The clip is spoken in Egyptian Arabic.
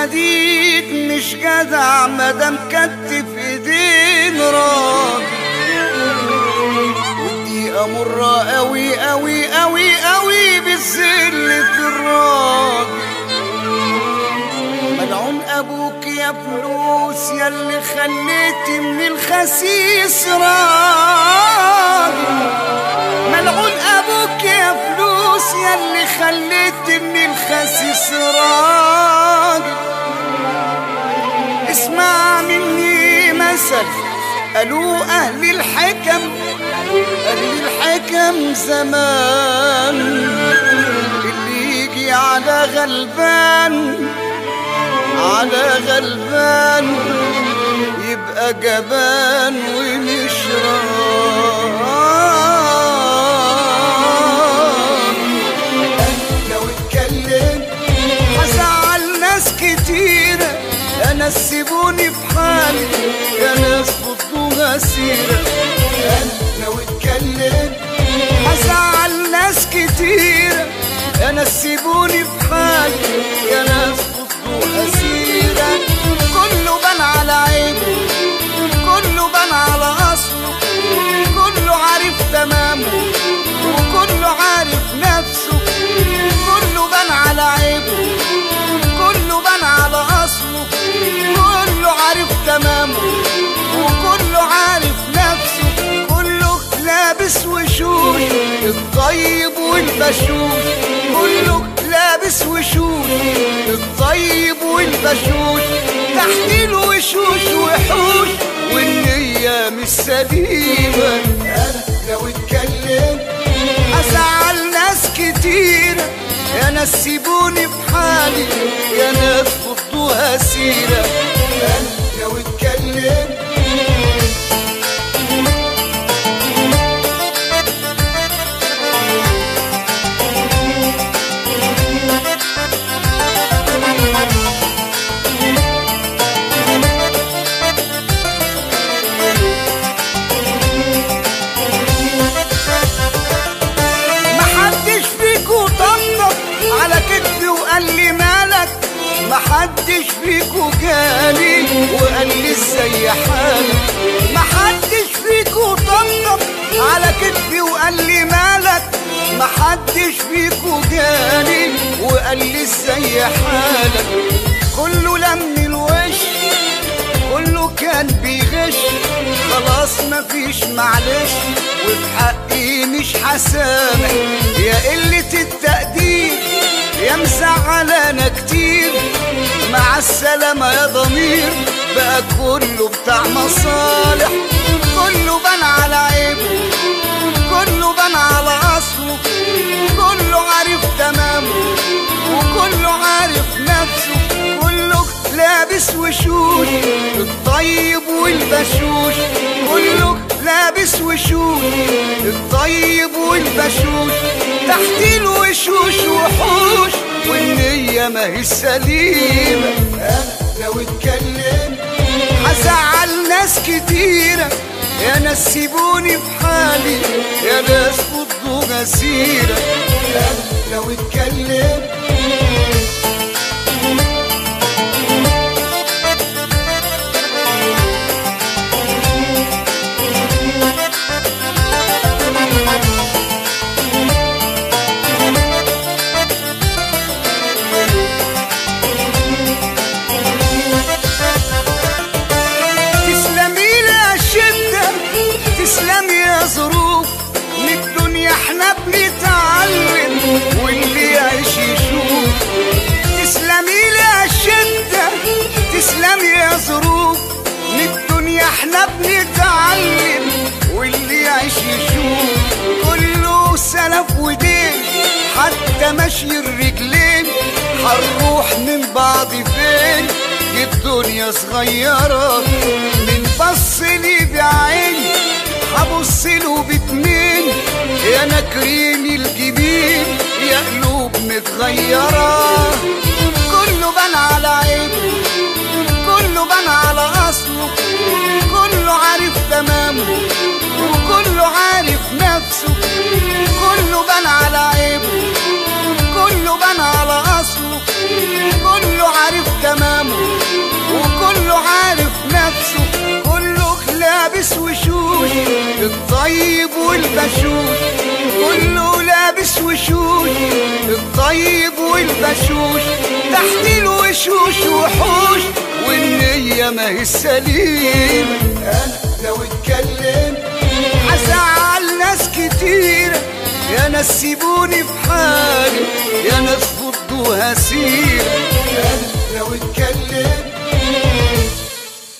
الحديد مش جدع مدام كتف ايدين راجل والدقيقة مرة قوي قوي قوي قوي بالذل في الراجل ملعون ابوك يا فلوس يا اللي خليتي من الخسيس راجل ملعون ابوك يا فلوس يا اللي خليتي من الخسيس راجل اسمع مني مثل قالوا اهل الحكم اهل الحكم زمان اللي يجي على غلبان على غلبان يبقى جبان ومش لو اتكلم هزعل ناس كتيرة يا ناس سيبوني في حالي يا ناس فضوها سيرة لو اتكلم هزعل ناس كتيرة يا ناس سيبوني في حالي يا ناس فضوها سيرة كله بان على عيبه كله بان على اصله كله عارف تمامه وكله عارف نفسه كله بان على عيبه كله بان على اصله كله عارف تمامه وكله عارف نفسه كله لابس وشوش الطيب والبشوش كله لابس وشوش الطيب والبشوش تحت الوشوش وحوش والنية مش سليمة أنا لو اتكلم أزعل ناس كتير يا ناس سيبوني في حالي يا ناس فضوها سيرة أنا لو اتكلم محدش فيكو طبطب على كتفي وقال لي مالك محدش فيكو جالي وقال لي ازاي حالك محدش فيكو طبطب على كتفي وقال لي مالك محدش فيكو جالي وقال لي ازاي حالك كله لم الوش كله كان بيغش خلاص مفيش معلش وفي حقي مش هسامح يا قلة التقدير يا مزعلانا كتير مع السلامة يا ضمير بقى كله بتاع مصالح كله بان على عيبه كله بان على اصله كله عارف تمامه وكله عارف نفسه كله لابس وشوش الطيب والبشوش كله لابس وشوش الطيب والبشوش تحت الوشوش وحوش والنية ما هي سليمة أنا لو اتكلم هزعل ناس كتيرة يا ناس سيبوني في حالي يا ناس فضوا غسيرة أنا لو اتكلم تسلمي لي يا شدة تسلمي يا ظروف من الدنيا احنا بنتعلم واللي يعيش يشوف تسلمي لي يا شدة تسلمي يا ظروف من الدنيا احنا بنتعلم واللي يعيش يشوف كله سلف ودين حتى مشي الرجلين هنروح من بعض فين دي الدنيا صغيرة من بص لي بعيني هبص له باتنين يا ناكرين الجبين يا قلوب متغيرة كله بان على عيبه كله بان على اصله كله عارف تمامه وكله عارف نفسه كله بان على عيبه كله بان على اصله كله عارف تمامه الطيب والبشوش كله لابس وشوش الطيب والبشوش تحت الوشوش وحوش والنية ما هي السليم أنا لو اتكلمت هزعل ناس كتير يا ناس سيبوني في حالي يا ناس فضوا هسير